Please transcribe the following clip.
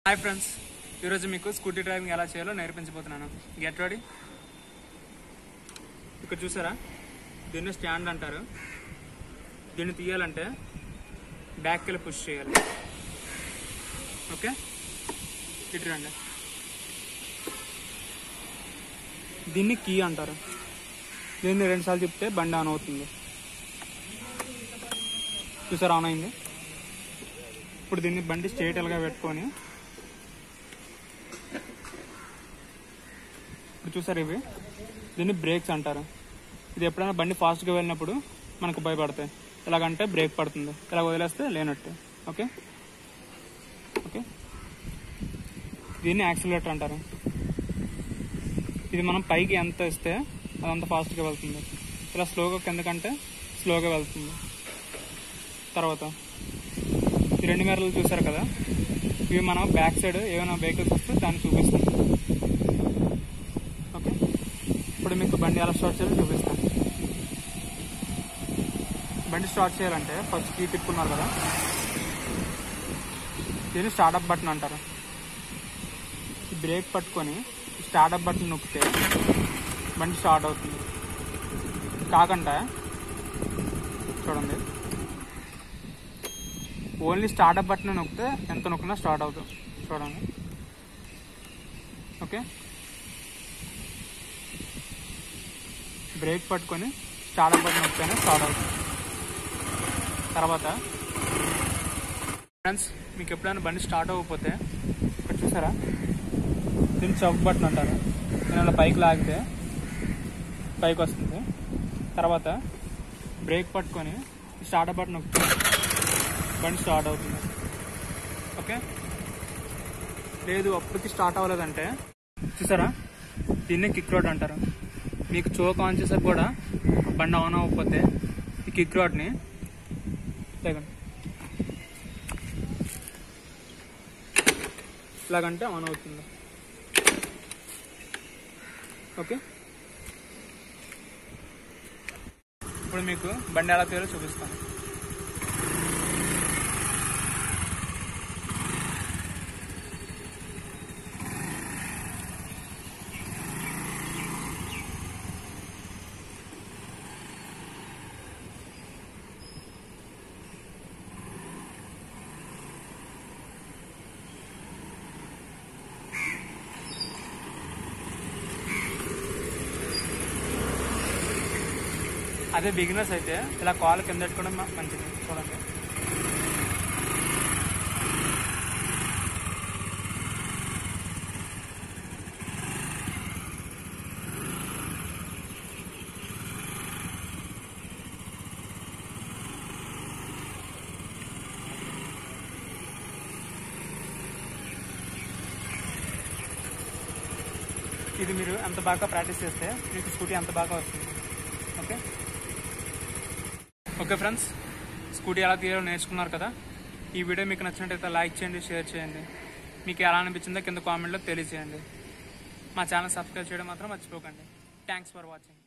hi friends ఈరోజు మీకు scooty driving ఎలా చేయాలో నేర్పించబోతున్నాను గెట్ రెడీ ఇక్కడ చూసారా దీన్ని స్టాండ్ అంటారు దీన్ని తీయాలంటే బ్యాక్ వెళ్ళి పుష్ చేయాలి ఓకే ఇటు రండి దీన్ని కీ అంటారు దీన్ని రెండుసార్లు చెప్తే బండి ఆన్ అవుతుంది చూసారా ఆన్ అయింది ఇప్పుడు దీన్ని బండి స్ట్రేట్ ఎలాగా పెట్టుకొని ఇప్పుడు చూసారు ఇవి దీన్ని బ్రేక్స్ అంటారు ఇది ఎప్పుడైనా బండి ఫాస్ట్గా వెళ్ళినప్పుడు మనకు భయపడతాయి ఎలాగంటే బ్రేక్ పడుతుంది ఇలా వదిలేస్తే లేనట్టు ఓకే ఓకే దీన్ని యాక్సిలేటర్ అంటారు ఇది మనం పైకి ఎంత ఇస్తే అదంత ఫాస్ట్గా వెళ్తుంది ఇలా స్లోగా కిందకంటే స్లోగా వెళ్తుంది తర్వాత ఈ రెండు మిర్రర్లు చూసారు కదా ఇవి మనం బ్యాక్ సైడ్ ఏమైనా వెహికల్స్ వస్తే దాన్ని చూపిస్తుంది ఓకే ఇప్పుడు మీకు బండి ఎలా స్టార్ట్ చేయాలో చూపిస్తాను బండి స్టార్ట్ చేయాలంటే ఫస్ట్ కీ తిప్పుకున్నారు కదా దీన్ని స్టార్ట్అప్ బటన్ అంటారు ఈ బ్రేక్ పట్టుకొని స్టార్ట్అప్ బటన్ నొక్కితే బండి స్టార్ట్ అవుతుంది కాకుండా చూడండి ఓన్లీ స్టార్ట్అప్ బటన్ నొక్కితే ఎంత నొక్కినా స్టార్ట్ అవుతుంది చూడండి ఓకే బ్రేక్ పట్టుకొని స్టార్ట్అప్ బటన్ నొక్కితేనే స్టార్ట్ అవుతుంది తర్వాత ఫ్రెండ్స్ మీకు ఎప్పుడైనా బండి స్టార్ట్ అవ్వకపోతే ఇక్కడ చూసారా దీన్ని చౌక్ బటన్ అంటారు నేను అలా పైకి లాగితే పైకి వస్తుంది తర్వాత బ్రేక్ పట్టుకొని స్టార్ట్అప్ బటన్ నొక్కితే బండి స్టార్ట్ అవుతుంది ఓకే లేదు అప్పటికి స్టార్ట్ అవ్వలేదంటే చూసారా దీన్ని కిక్ రోడ్ అంటారు మీకు చోక్ ఆన్ చేసాక కూడా బండి ఆన్ అవ్వకపోతే ఈ కిక్ రోడ్ని లేకండి ఇలాగంటే ఆన్ అవుతుంది ఓకే ఇప్పుడు మీకు బండి ఎలా తీయాలో చూపిస్తాను అదే బిగినర్స్ అయితే ఇలా కాల్ కింద పెట్టుకోవడం మ- మంచిది చూడండి ఇది మీరు ఎంత బాగా ప్రాక్టీస్ చేస్తే మీకు స్కూటీ అంత బాగా వస్తుంది ఓకే ఓకే ఫ్రెండ్స్ స్కూటీ ఎలా తీయాలో నేర్చుకున్నారు కదా ఈ వీడియో మీకు నచ్చినట్టయితే లైక్ చేయండి షేర్ చేయండి మీకు ఎలా అనిపించిందో కింద కామెంట్లో తెలియజేయండి మా ఛానల్ సబ్స్క్రైబ్ చేయడం మాత్రం మర్చిపోకండి థ్యాంక్స్ ఫర్ వాచింగ్